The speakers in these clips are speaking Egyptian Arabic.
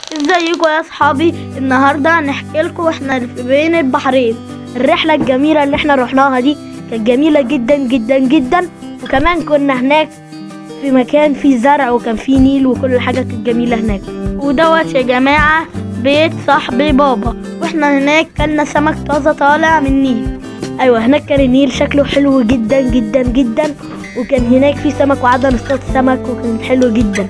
ازيكم يا اصحابي النهارده هنحكي لكم احنا في بين البحرين الرحله الجميله اللي احنا رحناها دي كانت جميله جدا جدا جدا وكمان كنا هناك في مكان فيه زرع وكان فيه نيل وكل حاجه كانت جميله هناك ودوت يا جماعه بيت صاحبي بابا واحنا هناك كلنا سمك طازه طالع من النيل ايوه هناك كان النيل شكله حلو جدا جدا جدا وكان هناك في سمك وقعدنا نصطاد سمك وكان حلو جدا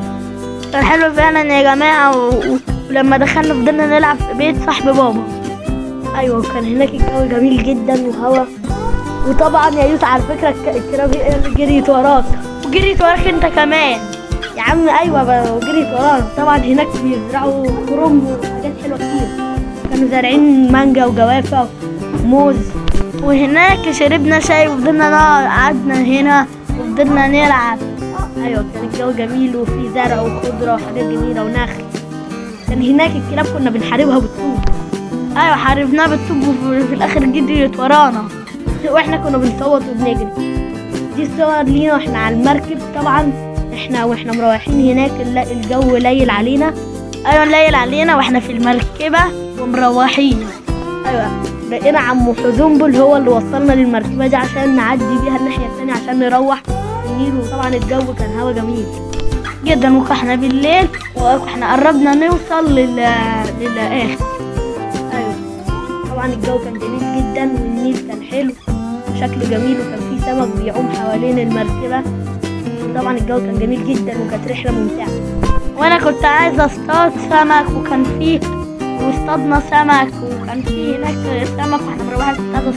كان حلو فعلا يا جماعة و... و... ولما دخلنا فضلنا نلعب في بيت صاحب بابا أيوة وكان هناك الجو جميل جدا وهوا وطبعا يا يوسف على فكرة الك- الكلاب هي اللي جريت وراك وجريت وراك انت كمان يا عم ايوه بقى وجريت وراك طبعا هناك بيزرعوا كرنب وحاجات حلوه كتير كانوا زارعين مانجا وجوافه وموز وهناك شربنا شاي وفضلنا نقعد قعدنا هنا وفضلنا نلعب ايوه كان الجو جميل وفي زرع وخضره وحاجات جميله ونخل كان هناك الكلاب كنا بنحاربها بالطوب ايوه حاربناها بالطوب وفي في الاخر جريت ورانا واحنا كنا بنصوت وبنجري دي صور لينا واحنا على المركب طبعا احنا واحنا مروحين هناك الل- الجو ليل علينا ايوه ليل علينا واحنا في المركبه ومروحين ايوه لقينا عمو حزنبل هو اللي وصلنا للمركبه دي عشان نعدي بيها الناحيه التانية عشان نروح النيل وطبعا الجو كان هوا جميل جدا واحنا بالليل واحنا قربنا نوصل لل للاخر ايوه طبعا الجو كان جميل جدا والنيل كان حلو وشكله جميل وكان فيه سمك بيعوم حوالين المركبه وطبعا الجو كان جميل جدا وكانت رحله ممتعه وانا كنت عايزه اصطاد سمك وكان فيه واصطادنا سمك وكان فيه هناك سمك واحنا مروحين نصطاد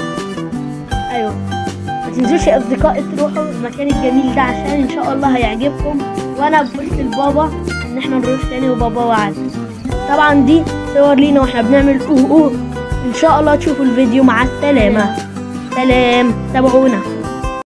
ايوه ما تنسوش يا اصدقائي تروحوا المكان الجميل ده عشان ان شاء الله هيعجبكم وانا قلت لبابا ان احنا نروح تاني وبابا وعد طبعا دي صور لينا واحنا بنعمل اوه اوه ان شاء الله تشوفوا الفيديو مع السلامه سلام تابعونا